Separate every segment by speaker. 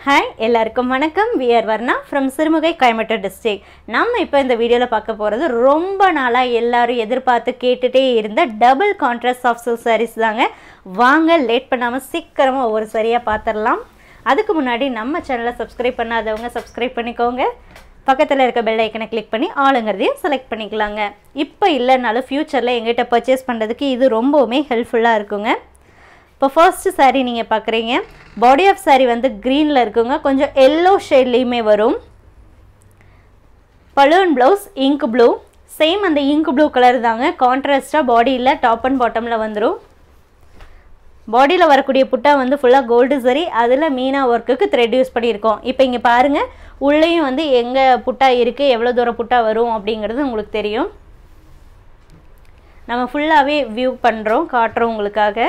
Speaker 1: hi எல்லாருக்கும் வணக்கம் we're Varna from Sirumugai Coimbatore district நம்ம இப்போ இந்த வீடியோவில் பார்க்க போகிறது ரொம்ப நாளாக எல்லாரும் எதிர்பார்த்து கேட்டுகிட்டே இருந்த double contrast of silk sarees தாங்க வாங்க லேட் பண்ணாமல் சீக்கிரமாக ஒவ்வொரு சரியாக பார்த்துடலாம் அதுக்கு முன்னாடி நம்ம சேனலை சப்ஸ்கிரைப் பண்ணாதவங்க சப்ஸ்கிரைப் பண்ணிக்கோங்க பக்கத்தில் இருக்க பெல் ஐக்கனை கிளிக் பண்ணி ஆளுங்கிறதையும் செலக்ட் பண்ணிக்கலாங்க இப்போ இல்லைனாலும் ஃப்யூச்சரில் எங்கிட்ட பர்ச்சேஸ் பண்ணுறதுக்கு இது ரொம்பவுமே ஹெல்ப்ஃபுல்லாக இருக்குங்க இப்போ ஃபர்ஸ்ட் saree நீங்கள் பார்க்குறீங்க பாடி ஆஃப் saree வந்து க்ரீனில் இருக்குங்க கொஞ்சம் எல்லோ ஷேட்லேயுமே வரும் பலூன் ப்ளவுஸ் இங்க் ப்ளூ சேம் அந்த இங்க் ப்ளூ கலர் தாங்க கான்ட்ராஸ்டாக பாடியில் டாப் அண்ட் பாட்டமில் வந்துடும் பாடியில் வரக்கூடிய புட்டா வந்து ஃபுல்லாக கோல்டு சரி அதில் மீனா ஒர்க்குக்கு த்ரெட் யூஸ் பண்ணியிருக்கோம் இப்போ இங்கே பாருங்கள் உள்ளேயும் வந்து எங்கே புட்டா இருக்குது எவ்வளோ தூரம் புட்டா வரும் அப்படிங்கிறது உங்களுக்கு தெரியும் நம்ம ஃபுல்லாகவே வியூ பண்ணுறோம் காட்டுறோம் உங்களுக்காக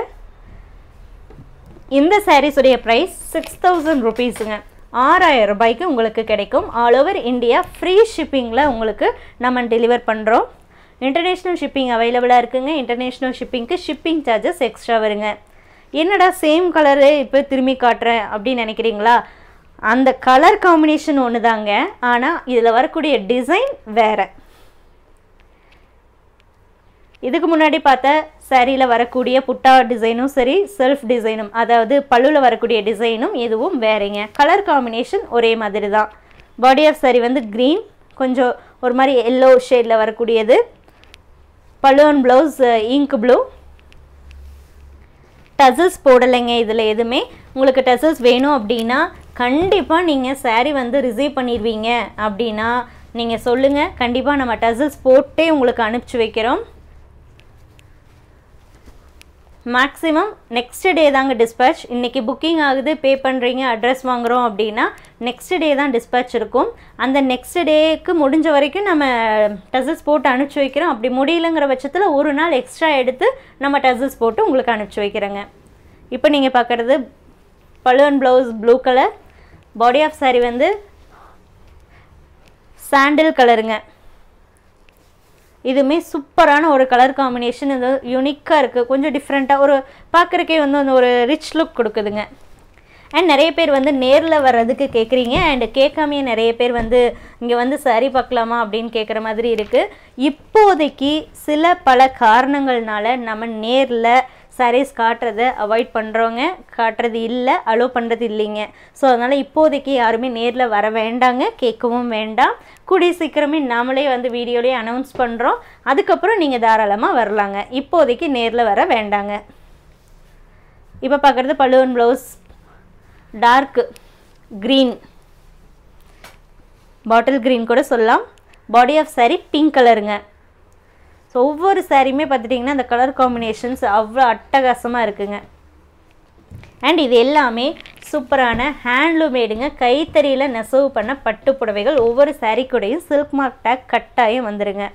Speaker 1: இந்த sarees உடைய ப்ரைஸ் சிக்ஸ் தௌசண்ட் ருபீஸுங்க ஆறாயிரம் ரூபாய்க்கு உங்களுக்கு கிடைக்கும் ஆல் ஓவர் இந்தியா ஃப்ரீ ஷிப்பிங்கில் உங்களுக்கு நம்ம டெலிவர் பண்ணுறோம் இன்டர்நேஷ்னல் ஷிப்பிங் அவைலபிளாக இருக்குங்க இன்டர்நேஷ்னல் ஷிப்பிங்க்கு ஷிப்பிங் சார்ஜஸ் எக்ஸ்ட்ரா வருங்க என்னடா சேம் கலரு இப்போ திரும்பி காட்டுறேன் அப்படின்னு நினைக்கிறீங்களா அந்த கலர் காம்பினேஷன் ஒன்று தாங்க ஆனால் இதில் வரக்கூடிய டிசைன் வேறு இதுக்கு முன்னாடி பார்த்த சாரியில் வரக்கூடிய புட்டா டிசைனும் சரி செல்ஃப் டிசைனும் அதாவது பல்லுவில் வரக்கூடிய டிசைனும் இதுவும் வேறேங்க கலர் காம்பினேஷன் ஒரே மாதிரி தான் பாடி ஆஃப் சாரி வந்து க்ரீன் கொஞ்சம் ஒரு மாதிரி எல்லோ ஷேடில் வரக்கூடியது பல்லுவன் ப்ளவுஸ் இங்க் ப்ளூ டசல்ஸ் போடலைங்க இதில் எதுவுமே உங்களுக்கு டசல்ஸ் வேணும் அப்படின்னா கண்டிப்பாக நீங்கள் saree வந்து ரிசீவ் பண்ணிடுவீங்க அப்படின்னா நீங்கள் சொல்லுங்கள் கண்டிப்பாக நம்ம டசல்ஸ் போட்டே உங்களுக்கு அனுப்பிச்சி வைக்கிறோம் மேக்ஸிமம் நெக்ஸ்ட் டே தாங்க டிஸ்பேச் இன்றைக்கி புக்கிங் ஆகுது பே பண்ணுறீங்க அட்ரஸ் வாங்குகிறோம் அப்படின்னா நெக்ஸ்ட் டே தான் டிஸ்பேச் இருக்கும் அந்த நெக்ஸ்ட் டேக்கு முடிஞ்ச வரைக்கும் நம்ம டசல்ஸ் போட்டு அனுப்பிச்சி வைக்கிறோம் அப்படி முடியலங்கிற பட்சத்தில் ஒரு நாள் எக்ஸ்ட்ரா எடுத்து நம்ம டசல்ஸ் போட்டு உங்களுக்கு அனுப்பிச்சி வைக்கிறோங்க இப்போ நீங்கள் பார்க்குறது பலூன் blouse blue colour body of saree வந்து சாண்டில் கலருங்க இதுவுமே சூப்பரான ஒரு கலர் காம்பினேஷன் இது யூனிக்காக இருக்குது கொஞ்சம் டிஃப்ரெண்ட்டாக ஒரு பார்க்குறக்கே வந்து அந்த ஒரு ரிச் லுக் கொடுக்குதுங்க அண்ட் நிறைய பேர் வந்து நேரில் வர்றதுக்கு கேட்குறீங்க அண்ட் கேட்காமையே நிறைய பேர் வந்து இங்கே வந்து சரி பார்க்கலாமா அப்படின்னு கேட்குற மாதிரி இருக்குது இப்போதைக்கு சில பல காரணங்கள்னால நம்ம நேரில் சாரீஸ் காட்டுறதை அவாய்ட் பண்ணுறவங்க காட்டுறது இல்லை அலோவ் பண்ணுறது இல்லைங்க ஸோ அதனால் இப்போதைக்கு யாருமே நேரில் வர வேண்டாங்க கேட்கவும் வேண்டாம் கூடிய சீக்கிரமே நாமளே வந்து வீடியோலேயே அனௌன்ஸ் பண்ணுறோம் அதுக்கப்புறம் நீங்கள் தாராளமாக வரலாங்க இப்போதைக்கு நேரில் வர வேண்டாங்க இப்போ பார்க்குறது பலூன் blouse dark green bottle green கூட சொல்லலாம் பாடி ஆஃப் சாரி பிங்க் கலருங்க ஸோ ஒவ்வொரு சாரியுமே பார்த்துட்டிங்கன்னா அந்த கலர் காம்பினேஷன்ஸ் அவ்வளோ அட்டகாசமாக இருக்குங்க அண்ட் இது எல்லாமே சூப்பரான ஹேண்ட்லூமேடுங்க கைத்தறியில் நெசவு பண்ண பட்டு புடவைகள் ஒவ்வொரு சாரீ கூடயும் சில்க் மார்க் டேக் கட்டாயம் வந்துருங்க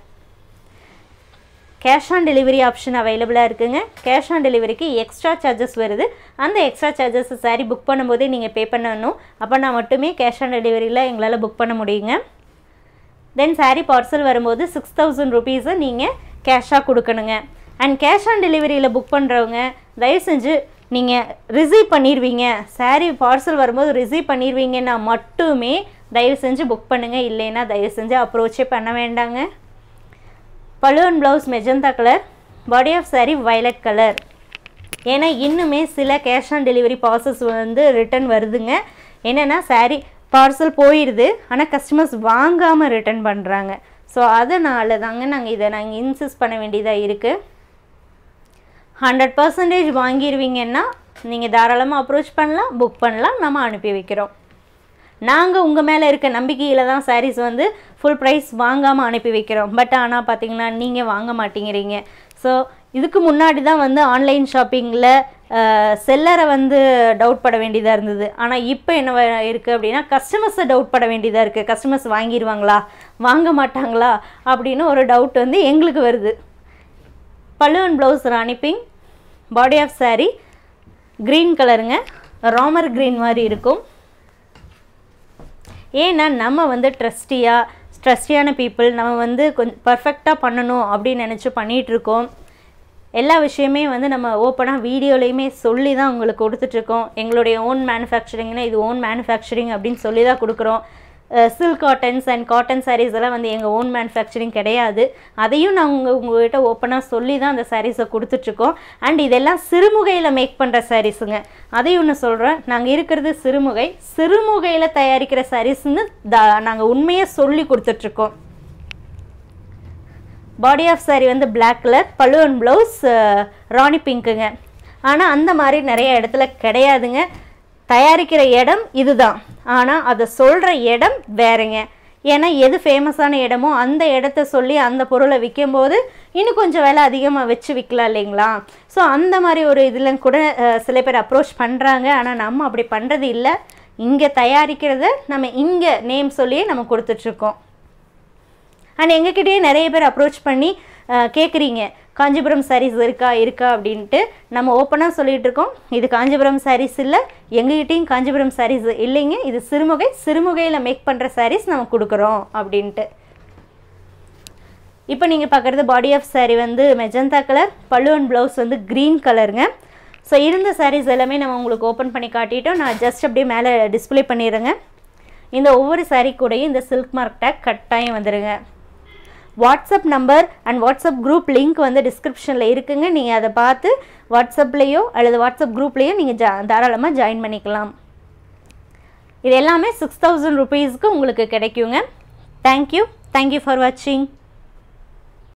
Speaker 1: கேஷ் ஆன் டெலிவரி ஆப்ஷன் அவைலபிளாக இருக்குங்க கேஷ் ஆன் டெலிவரிக்கு எக்ஸ்ட்ரா சார்ஜஸ் வருது அந்த எக்ஸ்ட்ரா சார்ஜஸ் சாரீ புக் பண்ணும்போதே நீங்கள் பே பண்ணணும் அப்போனா மட்டுமே கேஷ் ஆன் டெலிவரியில் எங்களால் புக் பண்ண முடியுங்க தென் சாரீ பார்சல் வரும்போது சிக்ஸ் தௌசண்ட் ருபீஸை நீங்கள் கேஷாக கொடுக்கணுங்க அண்ட் கேஷ் ஆன் டெலிவரியில் புக் பண்ணுறவங்க தயவு செஞ்சு நீங்கள் ரிசீவ் பண்ணிடுவீங்க சாரீ பார்சல் வரும்போது ரிசீவ் பண்ணிடுவீங்கன்னா மட்டுமே தயவு செஞ்சு புக் பண்ணுங்கள் இல்லைன்னா தயவு செஞ்சு அப்ரோச்சே பண்ண வேண்டாங்க பலூன் blouse magenta colour body of saree violet colour ஏன்னா இன்னுமே சில கேஷ் ஆன் டெலிவரி ப்ராசஸ் வந்து ரிட்டன் வருதுங்க என்னென்னா சாரீ பார்சல் போயிடுது ஆனால் கஸ்டமர்ஸ் வாங்காமல் ரிட்டர்ன் பண்ணுறாங்க ஸோ அதனால தாங்க நாங்கள் இதை நாங்கள் இன்சிஸ்ட் பண்ண வேண்டியதாக இருக்குது ஹண்ட்ரட் பர்சன்டேஜ் வாங்கிடுவீங்கன்னா நீங்கள் தாராளமாக அப்ரோச் பண்ணலாம் புக் பண்ணலாம் நம்ம அனுப்பி வைக்கிறோம் நாங்கள் உங்கள் மேலே இருக்க நம்பிக்கையில் தான் சாரீஸ் வந்து ஃபுல் ப்ரைஸ் வாங்காமல் அனுப்பி வைக்கிறோம் பட் ஆனால் பார்த்தீங்கன்னா நீங்கள் வாங்க மாட்டேங்கிறீங்க ஸோ இதுக்கு முன்னாடி தான் வந்து ஆன்லைன் ஷாப்பிங்கில் செல்லரை வந்து டவுட் பட வேண்டியதாக இருந்தது ஆனால் இப்போ என்ன வ- இருக்குது அப்படின்னா கஸ்டமர்ஸை டவுட் பட வேண்டியதாக இருக்குது கஸ்டமர்ஸ் வாங்கிடுவாங்களா வாங்க மாட்டாங்களா அப்படின்னு ஒரு டவுட் வந்து எங்களுக்கு வருது பல்லுவன் blouse rani pink body of saree green கலருங்க ராமர் க்ரீன் மாதிரி இருக்கும் ஏன்னா நம்ம வந்து ட்ரஸ்டியாக ட்ரஸ்டியான பீப்புள் நம்ம வந்து கொஞ்சம் பர்ஃபெக்டாக பண்ணணும் அப்படின்னு நினச்சி பண்ணிகிட்ருக்கோம் எல்லா விஷயமே வந்து நம்ம ஓப்பனாக வீடியோலையுமே சொல்லி தான் உங்களுக்கு கொடுத்துட்ருக்கோம் எங்களுடைய ஓன் மேனுஃபேக்சரிங்னா இது ஓன் மேனுஃபேக்சரிங் அப்படின்னு சொல்லி தான் கொடுக்குறோம் silk cottons and cotton sarees எல்லாம் வந்து எங்கள் ஓன் மேனுஃபேக்சரிங் கிடையாது அதையும் நாங்கள் உங்கள்கிட்ட ஓப்பனாக சொல்லி தான் அந்த சாரீஸை கொடுத்துட்ருக்கோம் அண்ட் இதெல்லாம் சிறுமுகையில் மேக் பண்ணுற சாரீஸுங்க அதையும் ஒன்று சொல்கிறேன் நாங்கள் இருக்கிறது சிறுமுகை சிறுமுகையில் தயாரிக்கிற சாரீஸ்னு த நாங்கள் உண்மையை சொல்லி கொடுத்துட்ருக்கோம் பாடி ஆஃப் சாரி வந்து பிளாக் கலர் பல்லுவன் ப்ளவுஸ் ராணி பிங்க்குங்க ஆனால் அந்த மாதிரி நிறைய இடத்துல கிடையாதுங்க தயாரிக்கிற இடம் இதுதான் ஆனால் அதை சொல்கிற இடம் வேறுங்க ஏன்னா எது ஃபேமஸான இடமோ அந்த இடத்த சொல்லி அந்த பொருளை விற்கும்போது இன்னும் கொஞ்சம் விலை அதிகமாக வச்சு விற்கலாம் இல்லைங்களா ஸோ அந்த மாதிரி ஒரு இதில் கூட அஹ், சில பேர் அப்ரோச் பண்ணுறாங்க ஆனால் நம்ம அப்படி பண்ணுறது இல்லை இங்கே தயாரிக்கிறத நம்ம இங்கே நேம் சொல்லியே நம்ம கொடுத்துட்ருக்கோம் அண்ட் எங்ககிட்டயே நிறைய பேர் அப்ரோச் பண்ணி கேட்குறீங்க காஞ்சிபுரம் சாரீஸ் இருக்கா இருக்கா அப்படின்ட்டு நம்ம ஓப்பனாக சொல்லிகிட்டு இருக்கோம் இது காஞ்சிபுரம் சாரீஸ் இல்லை எங்ககிட்டயும் காஞ்சிபுரம் சாரீஸ் இல்லைங்க இது சிறுமுகை சிறுமுகையில் மேக் பண்ணுற சாரீஸ் நம்ம கொடுக்குறோம் அப்படின்ட்டு இப்போ நீங்கள் பார்க்குறது பாடி ஆஃப் saree வந்து மெஜந்தா கலர் பல்லு அண்ட் ப்ளவுஸ் வந்து க்ரீன் கலருங்க ஸோ இருந்த sarees எல்லாமே நம்ம உங்களுக்கு ஓப்பன் பண்ணி காட்டிட்டோம் நான் ஜஸ்ட் அப்படியே மேலே டிஸ்ப்ளே பண்ணிடுறேங்க இந்த ஒவ்வொரு saree கூடயும் இந்த சில்க் மார்க் டேக் கட்டாயம் வந்துடுங்க WhatsApp number and WhatsApp group link வந்து டிஸ்கிரிப்ஷனில் இருக்குங்க நீங்கள் அதை பார்த்து வாட்ஸ்அப்லேயோ அல்லது வாட்ஸ்அப் குரூப்லேயோ நீங்கள் ஜா தாராளமாக ஜாயின் பண்ணிக்கலாம் இது எல்லாமே சிக்ஸ் தௌசண்ட் ருபீஸ்க்கு உங்களுக்கு கிடைக்குங்க தேங்க்யூ தேங்க்யூ ஃபார் வாட்சிங்